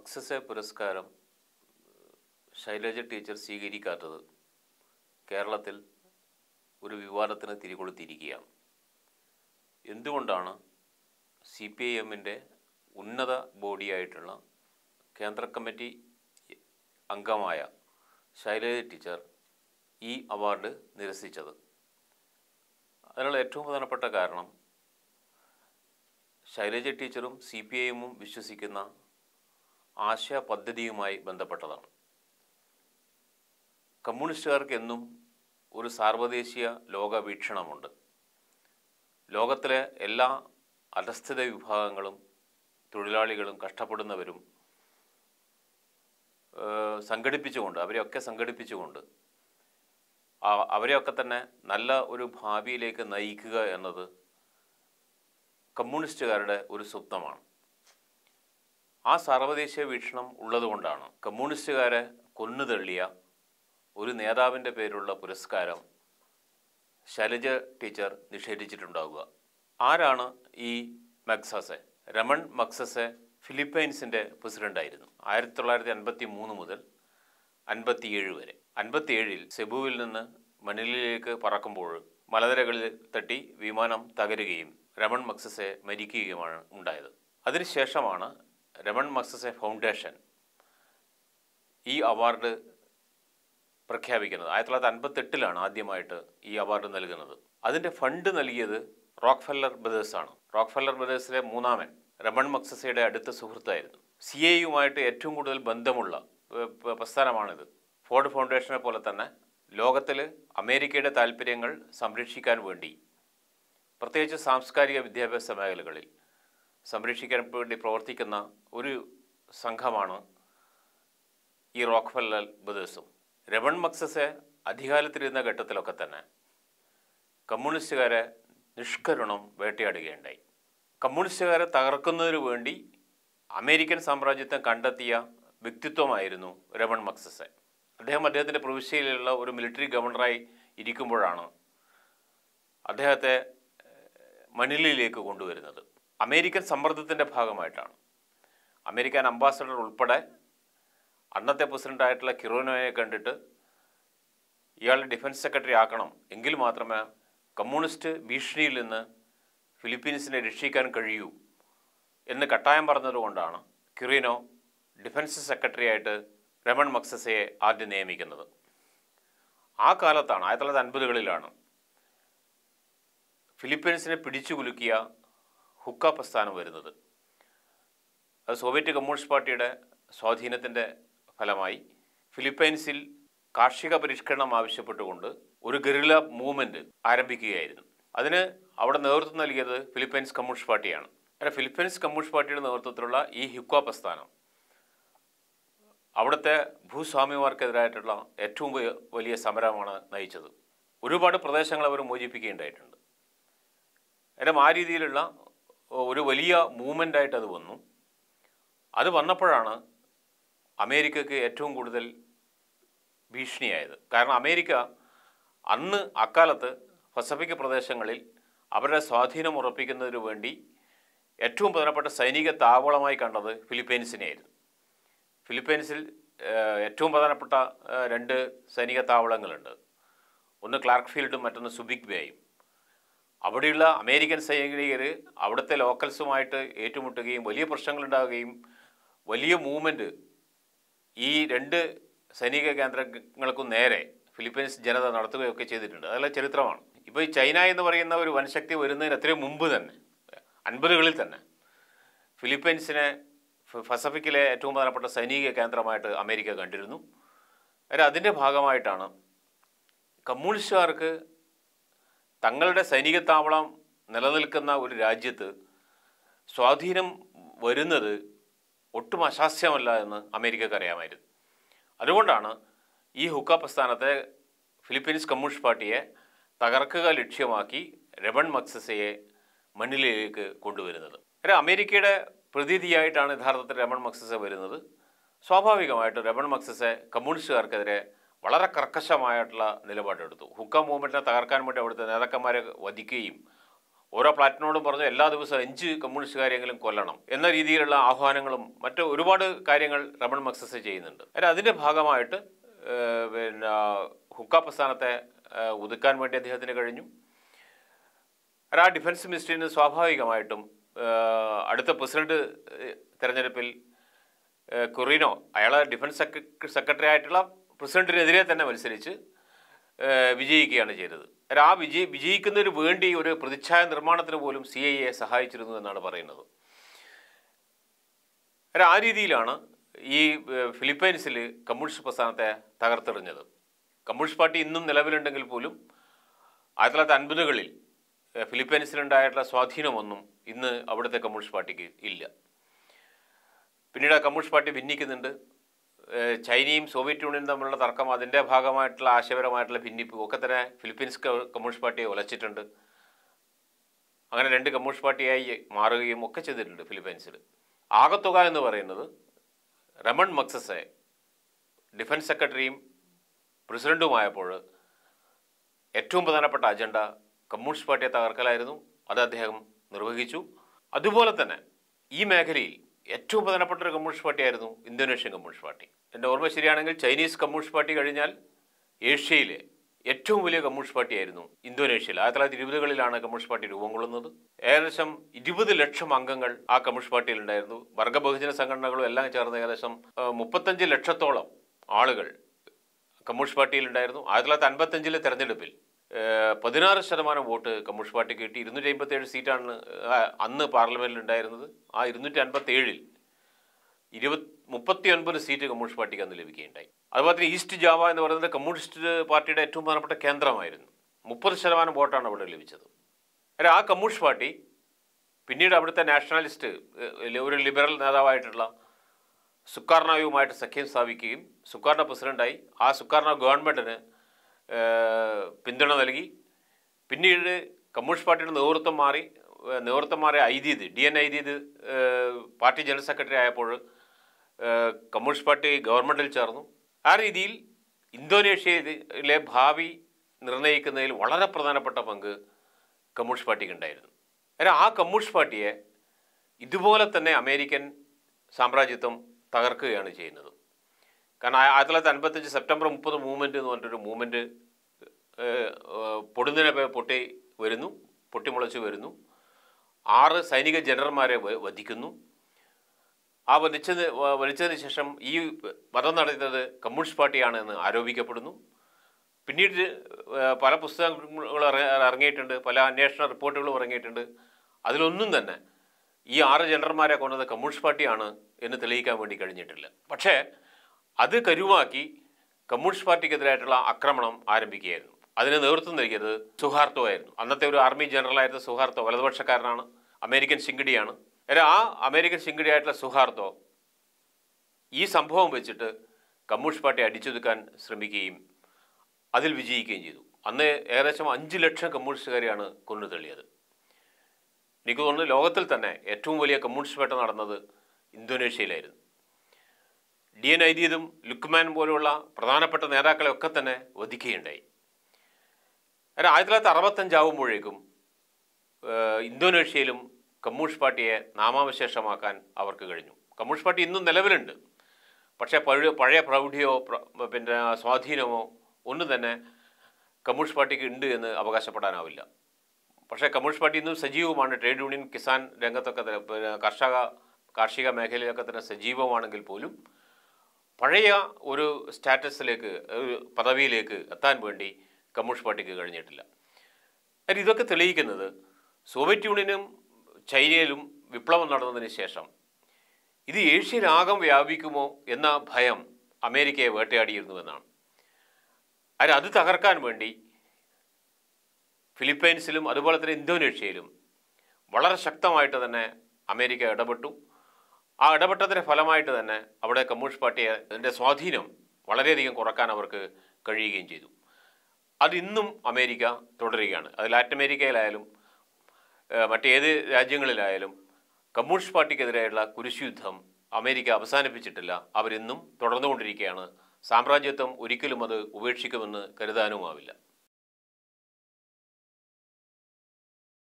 Magsaysay പുരസ്കാരം Shailaja teacher സ്വീകരിക്കാത്തത് കേരളത്തിൽ ഒരു വിവാദത്തിന് തിരികൊളുത്തിയിരിക്കുകയാണ് എന്തുകൊണ്ടാണ് സി പി ഐ എമ്മിൻ്റെ ഉന്നത ബോഡിയായിട്ടുള്ള കേന്ദ്ര കമ്മിറ്റി അംഗമായ ശൈലജ ടീച്ചർ ഈ അവാർഡ് നിരസിച്ചത് അതിനുള്ള ഏറ്റവും പ്രധാനപ്പെട്ട കാരണം ശൈലജ ടീച്ചറും സി പി ഐ എമ്മും വിശ്വസിക്കുന്ന ആശയ പദ്ധതിയുമായി ബന്ധപ്പെട്ടതാണ് കമ്മ്യൂണിസ്റ്റുകാർക്ക് എന്നും ഒരു സാർവദേശീയ ലോകവീക്ഷണമുണ്ട് ലോകത്തിലെ എല്ലാ അധസ്ഥിത വിഭാഗങ്ങളും തൊഴിലാളികളും കഷ്ടപ്പെടുന്നവരും ഏഹ്, സംഘടിപ്പിച്ചുകൊണ്ട് അവരെയൊക്കെ സംഘടിപ്പിച്ചുകൊണ്ട് ആ- അവരെയൊക്കെ തന്നെ നല്ല ഒരു ഭാവിയിലേക്ക് നയിക്കുക എന്നത് കമ്മ്യൂണിസ്റ്റുകാരുടെ ഒരു സ്വപ്നമാണ് ആ സാർവദേശീയ വീക്ഷണം ഉള്ളതുകൊണ്ടാണ് കമ്മ്യൂണിസ്റ്റുകാരെ കൊന്നുതള്ളിയ ഒരു നേതാവിൻ്റെ പേരുള്ള പുരസ്കാരം ശൈലജ ടീച്ചർ നിഷേധിച്ചിട്ടുണ്ടാവുക ആരാണ് ഈ മക്സസെ രമൺ മക്സസെ ഫിലിപ്പൈൻസിൻ്റെ പ്രസിഡൻ്റായിരുന്നു ആയിരത്തി തൊള്ളായിരത്തി അൻപത്തി മൂന്ന് മുതൽ അൻപത്തിയേഴ് വരെ അൻപത്തിയേഴിൽ സെബുവിൽ നിന്ന് മണിലിലേക്ക് പറക്കുമ്പോൾ മലനിരകളിൽ തട്ടി വിമാനം തകരുകയും രമൺ മക്സസെ മരിക്കുകയുമാണ് ഉണ്ടായത് അതിനുശേഷമാണ് രമൺ മക്സസെ ഫൗണ്ടേഷൻ ഈ അവാർഡ് പ്രഖ്യാപിക്കുന്നത് ആയിരത്തി തൊള്ളായിരത്തി അൻപത്തെട്ടിലാണ് ആദ്യമായിട്ട് ഈ അവാർഡ് നൽകുന്നത് അതിൻ്റെ ഫണ്ട് നൽകിയത് റോക്ക്ഫെല്ലർ ബ്രദേഴ്സാണ് റോക്ക്ഫെല്ലർ ബ്രദേഴ്സിലെ മൂന്നാമൻ രമൺ മക്സസയുടെ അടുത്ത സുഹൃത്തായിരുന്നു സി എയുമായിട്ട് ഏറ്റവും കൂടുതൽ ബന്ധമുള്ള ഏഹ്, പ- പ്രസ്ഥാനമാണിത് ഫോർഡ് ഫൗണ്ടേഷനെ പോലെ തന്നെ ലോകത്തിൽ അമേരിക്കയുടെ താല്പര്യങ്ങൾ സംരക്ഷിക്കാൻ വേണ്ടി പ്രത്യേകിച്ച് സാംസ്കാരിക വിദ്യാഭ്യാസ മേഖലകളിൽ സംരക്ഷിക്കാൻ വേണ്ടി പ്രവർത്തിക്കുന്ന ഒരു സംഘമാണ് ഈ റോക്ക്ഫെല്ലർ ബ്രദേഴ്സും രമൺ മക്സസെ അധികാരത്തിലിരുന്ന ഘട്ടത്തിലൊക്കെ തന്നെ കമ്മ്യൂണിസ്റ്റുകാരെ നിഷ്കരുണം വേട്ടയാടുകയുണ്ടായി കമ്മ്യൂണിസ്റ്റുകാരെ തകർക്കുന്നതിനു വേണ്ടി അമേരിക്കൻ സാമ്രാജ്യത്വം കണ്ടെത്തിയ വ്യക്തിത്വമായിരുന്നു രമൺ മക്സസെ അദ്ദേഹം അദ്ദേഹത്തിൻ്റെ പ്രവിശ്യയിലുള്ള ഒരു മിലിറ്ററി ഗവർണറായി ഇരിക്കുമ്പോഴാണ് അദ്ദേഹത്തെ ഏഹ്, മണിലിയിലേക്ക് കൊണ്ടുവരുന്നത് അമേരിക്കൻ സമ്മർദ്ദത്തിൻ്റെ ഭാഗമായിട്ടാണ് അമേരിക്കൻ അംബാസഡർ ഉൾപ്പെടെ അന്നത്തെ പ്രസിഡൻ്റായിട്ടുള്ള കിറോനോയെ കണ്ടിട്ട് ഇയാൾ ഡിഫൻസ് സെക്രട്ടറി ആക്കണം എങ്കിൽ മാത്രമേ കമ്മ്യൂണിസ്റ്റ് ഭീഷണിയിൽ നിന്ന് ഫിലിപ്പീൻസിനെ രക്ഷിക്കാൻ കഴിയൂ എന്ന് കട്ടായം പറഞ്ഞതുകൊണ്ടാണ് കിറീനോ ഡിഫൻസ് സെക്രട്ടറി ആയിട്ട് രമൺ മക്സസയെ ആദ്യം നിയമിക്കുന്നത് ആ കാലത്താണ് ആയിരത്തി തൊള്ളായിരത്തി അൻപതുകളിലാണ് ഫിലിപ്പീൻസിനെ പിടിച്ചു കുലുക്കിയ ഹുക്ക പ്രസ്ഥാനം വരുന്നത് അത് സോവിയറ്റ് കമ്മ്യൂണിസ്റ്റ് പാർട്ടിയുടെ സ്വാധീനത്തിൻ്റെ ഫലമായി ഫിലിപ്പൈൻസിൽ കാർഷിക പരിഷ്കരണം ആവശ്യപ്പെട്ടുകൊണ്ട് ഒരു ഗറില്ല മൂവ്മെൻറ്റ് ആരംഭിക്കുകയായിരുന്നു അതിന് അവിടെ നേതൃത്വം നൽകിയത് ഫിലിപ്പൈൻസ് കമ്മ്യൂണിസ്റ്റ് പാർട്ടിയാണ് അങ്ങനെ ഫിലിപ്പൈൻസ് കമ്മ്യൂണിസ്റ്റ് പാർട്ടിയുടെ നേതൃത്വത്തിലുള്ള ഈ ഹിക്വ പ്രസ്ഥാനം അവിടുത്തെ ഭൂസ്വാമിമാർക്കെതിരായിട്ടുള്ള ഏറ്റവും വ- വലിയ സമരമാണ് നയിച്ചത് ഒരുപാട് പ്രദേശങ്ങൾ അവർ മോചിപ്പിക്കുകയുണ്ടായിട്ടുണ്ട് അന്നേരം ആ രീതിയിലുള്ള ഒരു വലിയ മൂവ്മെൻ്റായിട്ട് അത് വന്നു അത് വന്നപ്പോഴാണ് അമേരിക്കക്ക് ഏറ്റവും കൂടുതൽ ഭീഷണിയായത് കാരണം അമേരിക്ക അന്ന് അക്കാലത്ത് പസഫിക് പ്രദേശങ്ങളിൽ അവരുടെ സ്വാധീനം ഉറപ്പിക്കുന്നതിന് വേണ്ടി ഏറ്റവും പ്രധാനപ്പെട്ട സൈനിക താവളമായി കണ്ടത് ഫിലിപ്പൈൻസിനെയായിരുന്നു ഫിലിപ്പൈൻസിൽ ഏഹ്, ഏറ്റവും പ്രധാനപ്പെട്ട ഏഹ്, രണ്ട് സൈനിക താവളങ്ങളുണ്ട് ഒന്ന് ക്ലാർക്ക് ഫീൽഡും മറ്റൊന്ന് സുബിക് ബേയും അവിടെയുള്ള അമേരിക്കൻ സൈനികർ അവിടുത്തെ ലോക്കൽസുമായിട്ട് ഏറ്റുമുട്ടുകയും വലിയ പ്രശ്നങ്ങളുണ്ടാകുകയും വലിയ മൂവ്മെൻറ്റ് ഈ രണ്ട് സൈനിക കേന്ദ്രങ്ങൾക്കും നേരെ ഫിലിപ്പീൻസ് ജനത നടത്തുകയൊക്കെ ചെയ്തിട്ടുണ്ട് അതെല്ലാം ചരിത്രമാണ് ഇപ്പോൾ ഈ ചൈന എന്ന് പറയുന്ന ഒരു വൻശക്തി വരുന്നതിന് എത്രയും മുമ്പ് തന്നെ അൻപതുകളിൽ തന്നെ ഫിലിപ്പീൻസിനെ ഫ- പസഫിക്കിലെ ഏറ്റവും പ്രധാനപ്പെട്ട സൈനിക കേന്ദ്രമായിട്ട് അമേരിക്ക കണ്ടിരുന്നു അന്നേരം അതിൻ്റെ ഭാഗമായിട്ടാണ് കമ്മ്യൂണിസ്റ്റുകാർക്ക് തങ്ങളുടെ സൈനിക താവളം നിലനിൽക്കുന്ന ഒരു രാജ്യത്ത് സ്വാധീനം വരുന്നത് ഒട്ടും അശാസ്യമല്ല എന്ന് അമേരിക്കക്ക് അറിയാമായിരുന്നു അതുകൊണ്ടാണ് ഈ ഹുക്ക പ്രസ്ഥാനത്തെ ഫിലിപ്പീൻസ് കമ്മ്യൂണിസ്റ്റ് പാർട്ടിയെ തകർക്കുക ലക്ഷ്യമാക്കി രമൺ മക്സസയെ മണ്ണിലേക്ക് കൊണ്ടുവരുന്നത് അന്നേരം അമേരിക്കയുടെ പ്രതീതിയായിട്ടാണ് യഥാർത്ഥത്തിൽ രമൺ മക്സസെ വരുന്നത് സ്വാഭാവികമായിട്ട് രമൺ മക്സസെ കമ്മ്യൂണിസ്റ്റുകാർക്കെതിരെ വളരെ കർക്കശമായിട്ടുള്ള നിലപാടെടുത്തു ഹുക്ക മൂവ്മെൻറ്റിനെ തകർക്കാൻ വേണ്ടി അവിടുത്തെ നേതാക്കന്മാരെ വധിക്കുകയും ഓരോ പ്ലാറ്റിനോടും പറഞ്ഞു എല്ലാ ദിവസവും അഞ്ച് കമ്മ്യൂണിസ്റ്റുകാരെങ്കിലും കൊല്ലണം എന്ന രീതിയിലുള്ള ആഹ്വാനങ്ങളും മറ്റ് ഒരുപാട് കാര്യങ്ങൾ റമൺ മക്സസ് ചെയ്യുന്നുണ്ട് അല്ല അതിൻ്റെ ഭാഗമായിട്ട് ഏഹ്, പിന്നെ ഹുക്ക പ്രസ്ഥാനത്തെ ഏഹ്, ഒതുക്കാൻ വേണ്ടി അദ്ദേഹത്തിന് കഴിഞ്ഞു അല്ല, ആ ഡിഫൻസ് മിനിസ്ട്രിന് സ്വാഭാവികമായിട്ടും ഏഹ്, അടുത്ത പ്രസിഡന്റ് ഏഹ്, തെരഞ്ഞെടുപ്പിൽ ഏഹ്, കൊറീനോ അയാളെ ഡിഫൻസ് സെക്ര സെക്രട്ടറി ആയിട്ടുള്ള പ്രസിഡന്റിനെതിരെ തന്നെ മത്സരിച്ച് ഏഹ്, വിജയിക്കുകയാണ് ചെയ്തത് അല്ല, ആ വിജയി വിജയിക്കുന്നതിന് വേണ്ടി ഒരു പ്രതിച്ഛായ നിർമ്മാണത്തിന് പോലും സി ഐ എ സഹായിച്ചിരുന്നു എന്നാണ് പറയുന്നത് അല്ല, ആ രീതിയിലാണ് ഈ ഏഹ്, ഫിലിപ്പൈൻസിൽ കമ്മ്യൂണിസ്റ്റ് പ്രസ്ഥാനത്തെ തകർത്തെറിഞ്ഞത് കമ്മ്യൂണിസ്റ്റ് പാർട്ടി ഇന്നും നിലവിലുണ്ടെങ്കിൽ പോലും ആയിരത്തി തൊള്ളായിരത്തി അൻപതുകളിൽ ഏഹ്, ഫിലിപ്പൈൻസിലുണ്ടായിട്ടുള്ള സ്വാധീനമൊന്നും ഇന്ന് അവിടുത്തെ കമ്മ്യൂണിസ്റ്റ് പാർട്ടിക്ക് ഇല്ല പിന്നീട് ആ കമ്മ്യൂണിസ്റ്റ് പാർട്ടി ഭിന്നിക്കുന്നുണ്ട് ഏഹ്, ചൈനയും സോവിയറ്റ് യൂണിയനും തമ്മിലുള്ള തർക്കം അതിൻ്റെ ഭാഗമായിട്ടുള്ള ആശയപരമായിട്ടുള്ള ഭിന്നിപ്പ് ഒക്കെ തന്നെ ഫിലിപ്പീൻസ് ക- കമ്മ്യൂണിസ്റ്റ് പാർട്ടിയെ ഉലച്ചിട്ടുണ്ട് അങ്ങനെ രണ്ട് കമ്മ്യൂണിസ്റ്റ് പാർട്ടിയായി മാറുകയും ഒക്കെ ചെയ്തിട്ടുണ്ട് ഫിലിപ്പൈൻസിൽ ആകത്തുക എന്ന് പറയുന്നത് റമൺ മക്സസെ ഡിഫൻസ് സെക്രട്ടറിയും പ്രസിഡന്റുമായപ്പോൾ ഏറ്റവും പ്രധാനപ്പെട്ട അജണ്ട കമ്മ്യൂണിസ്റ്റ് പാർട്ടിയെ തകർക്കലായിരുന്നു അത് അദ്ദേഹം നിർവഹിച്ചു അതുപോലെ തന്നെ ഈ മേഖലയിൽ ഏറ്റവും പ്രധാനപ്പെട്ട ഒരു കമ്മ്യൂണിസ്റ്റ് പാർട്ടിയായിരുന്നു ഇന്തോനേഷ്യൻ കമ്മ്യൂണിസ്റ്റ് പാർട്ടി എൻ്റെ ഓർമ്മ ശരിയാണെങ്കിൽ ചൈനീസ് കമ്മ്യൂണിസ്റ്റ് പാർട്ടി കഴിഞ്ഞാൽ ഏഷ്യയിലെ ഏറ്റവും വലിയ കമ്മ്യൂണിസ്റ്റ് പാർട്ടിയായിരുന്നു ഇന്തോനേഷ്യയിൽ ആയിരത്തി തൊള്ളായിരത്തി ഇരുപതുകളിലാണ് കമ്മ്യൂണിസ്റ്റ് പാർട്ടി രൂപം കൊള്ളുന്നത് ഏകദേശം ഇരുപത് ലക്ഷം അംഗങ്ങൾ ആ കമ്മ്യൂണിസ്റ്റ് പാർട്ടിയിൽ ഉണ്ടായിരുന്നു വർഗ ബഹുജന സംഘടനകളും എല്ലാം ചേർന്ന് ഏകദേശം ആ, മുപ്പത്തഞ്ച് ലക്ഷത്തോളം ആളുകൾ കമ്മ്യൂണിസ്റ്റ് പാർട്ടിയിലുണ്ടായിരുന്നു ആയിരത്തി തൊള്ളായിരത്തി അൻപത്തഞ്ചിലെ തെരഞ്ഞെടുപ്പിൽ ഏഹ്, പതിനാറ് ശതമാനം വോട്ട് കമ്മ്യൂണിസ്റ്റ് പാർട്ടിക്ക് കിട്ടി ഇരുന്നൂറ്റി അമ്പത്തേഴ് സീറ്റാണ് ആ, അന്ന് പാർലമെന്റിൽ ഉണ്ടായിരുന്നത് ആ ഇരുന്നൂറ്റി അൻപത്തി ഏഴിൽ ഇരുപത് മുപ്പത്തി ഒൻപത് സീറ്റ് കമ്മ്യൂണിസ്റ്റ് പാർട്ടിക്ക് അന്ന് ലഭിക്കുകയുണ്ടായി അതുപോലെ തന്നെ ഈസ്റ്റ് ജാവ എന്ന് പറയുന്നത് കമ്മ്യൂണിസ്റ്റ് പാർട്ടിയുടെ ഏറ്റവും പ്രധാനപ്പെട്ട കേന്ദ്രമായിരുന്നു മുപ്പത് ശതമാനം വോട്ടാണ് അവിടെ ലഭിച്ചത് അല്ല ആ കമ്മ്യൂണിസ്റ്റ് പാർട്ടി പിന്നീട് അവിടുത്തെ നാഷണലിസ്റ്റ് ഏഹ്, ഒരു ലിബറൽ നേതാവായിട്ടുള്ള സുക്കാർണായുമായിട്ട് സഖ്യം സ്ഥാപിക്കുകയും സുക്കാർണ പ്രസിഡന്റായി ആ സുക്കാർണ ഗവൺമെൻറ്റിന് പിന്തുണ നൽകി പിന്നീട് കമ്മ്യൂണിസ്റ്റ് പാർട്ടിയുടെ നേതൃത്വം മാറി ഏഹ്, നേതൃത്വം മാറിയ ഐദീദ് ഡി എൻ ഐദീദ് ഏഹ്, പാർട്ടി ജനറൽ സെക്രട്ടറി ആയപ്പോൾ ഏഹ്, കമ്മ്യൂണിസ്റ്റ് പാർട്ടി ഗവൺമെൻറ്റിൽ ചേർന്നു ആ രീതിയിൽ ഇന്തോനേഷ്യയിലെ ഭാവി നിർണ്ണയിക്കുന്നതിൽ വളരെ പ്രധാനപ്പെട്ട പങ്ക് കമ്മ്യൂണിസ്റ്റ് പാർട്ടിക്ക് ഉണ്ടായിരുന്നു അതായത് ആ കമ്മ്യൂണിസ്റ്റ് പാർട്ടിയെ ഇതുപോലെ തന്നെ അമേരിക്കൻ സാമ്രാജ്യത്വം തകർക്കുകയാണ് ചെയ്യുന്നത് കാരണം ആ- ആയിരത്തി തൊള്ളായിരത്തി അൻപത്തഞ്ച് സെപ്റ്റംബർ മുപ്പത് മൂവ്മെൻറ്റ് എന്ന് പറഞ്ഞിട്ടൊരു മൂവ്മെൻറ്റ് പൊടുന്നതിനെ പേ- പൊട്ടി വരുന്നു പൊട്ടിമുളച്ച് വരുന്നു ആറ് സൈനിക ജനറൽമാരെ വ- വധിക്കുന്നു ആ വധിച്ചത് വ- വധിച്ചതിന് ശേഷം ഈ വധം നടത്തുന്നത് കമ്മ്യൂണിസ്റ്റ് പാർട്ടിയാണ് എന്ന് ആരോപിക്കപ്പെടുന്നു പിന്നീട് ഏഹ്, പല പുസ്തകങ്ങൾ ഇറ- ഇറങ്ങിയിട്ടുണ്ട് പല അന്വേഷണ റിപ്പോർട്ടുകളും ഇറങ്ങിയിട്ടുണ്ട് അതിലൊന്നും തന്നെ ഈ ആറ് ജനറൽമാരെ കൊണ്ടത് കമ്മ്യൂണിസ്റ്റ് പാർട്ടിയാണ് എന്ന് തെളിയിക്കാൻ വേണ്ടി കഴിഞ്ഞിട്ടില്ല പക്ഷേ അത് കരുവാക്കി കമ്മ്യൂണിസ്റ്റ് പാർട്ടിക്കെതിരായിട്ടുള്ള ആക്രമണം ആരംഭിക്കുകയായിരുന്നു അതിന് നേതൃത്വം നൽകിയത് സുഹാർത്തോ ആയിരുന്നു അന്നത്തെ ഒരു ആർമി ജനറലായിരുന്ന സുഹാർത്തോ വലതുപക്ഷക്കാരനാണ് അമേരിക്കൻ ശിങ്കിടിയാണ് അതായത് ആ അമേരിക്കൻ ശിങ്കിടിയായിട്ടുള്ള സുഹാർത്തോ ഈ സംഭവം വെച്ചിട്ട് കമ്മ്യൂണിസ്റ്റ് പാർട്ടി അടിച്ചൊതുക്കാൻ ശ്രമിക്കുകയും അതിൽ വിജയിക്കുകയും ചെയ്തു അന്ന് ഏകദേശം അഞ്ച് ലക്ഷം കമ്മ്യൂണിസ്റ്റുകാരെയാണ് കൊന്നു തള്ളിയത് എനിക്ക് തോന്നുന്നു ലോകത്തിൽ തന്നെ ഏറ്റവും വലിയ കമ്മ്യൂണിസ്റ്റ് വേട്ട നടന്നത് ഇന്തോനേഷ്യയിലായിരുന്നു ഡി എൻ ഐദീദും ലുക്മാൻ പോലുള്ള പ്രധാനപ്പെട്ട നേതാക്കളെയൊക്കെ തന്നെ വധിക്കുകയുണ്ടായി അതായത് ആയിരത്തി തൊള്ളായിരത്തി അറുപത്തഞ്ചാവുമ്പോഴേക്കും ഏഹ്, ഇന്തോനേഷ്യയിലും കമ്മ്യൂണിസ്റ്റ് പാർട്ടിയെ നാമാവശേഷമാക്കാൻ അവർക്ക് കഴിഞ്ഞു കമ്മ്യൂണിസ്റ്റ് പാർട്ടി ഇന്നും നിലവിലുണ്ട് പക്ഷേ പഴയ പഴയ പ്രൗഢിയോ പ്ര- പിന്നെ സ്വാധീനമോ ഒന്നും തന്നെ കമ്മ്യൂണിസ്റ്റ് പാർട്ടിക്ക് ഉണ്ട് എന്ന് അവകാശപ്പെടാനാവില്ല പക്ഷേ കമ്മ്യൂണിസ്റ്റ് പാർട്ടി ഇന്നും സജീവമാണ് ട്രേഡ് യൂണിയൻ കിസാൻ രംഗത്തൊക്കെ തന്നെ പിന്നെ കർഷക കാർഷിക മേഖലയിലൊക്കെ തന്നെ സജീവമാണെങ്കിൽ പോലും പഴയ ഒരു സ്റ്റാറ്റസിലേക്ക് ഒരു പദവിയിലേക്ക് എത്താൻ വേണ്ടി കമ്മ്യൂണിസ്റ്റ് പാർട്ടിക്ക് കഴിഞ്ഞിട്ടില്ല അതായത് ഇതൊക്കെ തെളിയിക്കുന്നത് സോവിയറ്റ് യൂണിയനും ചൈനയിലും വിപ്ലവം നടന്നതിന് ശേഷം ഇത് ഏഷ്യയിലാകം വ്യാപിക്കുമോ എന്ന ഭയം അമേരിക്കയെ വേട്ടയാടിയിരുന്നു എന്നാണ് അതായത് അത് തകർക്കാൻ വേണ്ടി ഫിലിപ്പൈൻസിലും അതുപോലെ തന്നെ ഇന്തോനേഷ്യയിലും വളരെ ശക്തമായിട്ട് തന്നെ അമേരിക്ക ഇടപെട്ടു ആ ഇടപെട്ടതിൻ്റെ ഫലമായിട്ട് തന്നെ അവിടെ കമ്മ്യൂണിസ്റ്റ് പാർട്ടിയെ അതിൻ്റെ സ്വാധീനം വളരെയധികം കുറക്കാൻ അവർക്ക് കഴിയുകയും ചെയ്തു അത് ഇന്നും അമേരിക്ക തുടരുകയാണ് അത് ലാറ്റിൻ അമേരിക്കയിലായാലും ഏഹ് മറ്റേത് രാജ്യങ്ങളിലായാലും കമ്മ്യൂണിസ്റ്റ് പാർട്ടിക്കെതിരെയുള്ള കുരിശുയുദ്ധം അമേരിക്ക അവസാനിപ്പിച്ചിട്ടില്ല അവരിന്നും തുടർന്നുകൊണ്ടിരിക്കുകയാണ് സാമ്രാജ്യത്വം ഒരിക്കലും അത് ഉപേക്ഷിക്കുമെന്ന് കരുതാനുമാവില്ല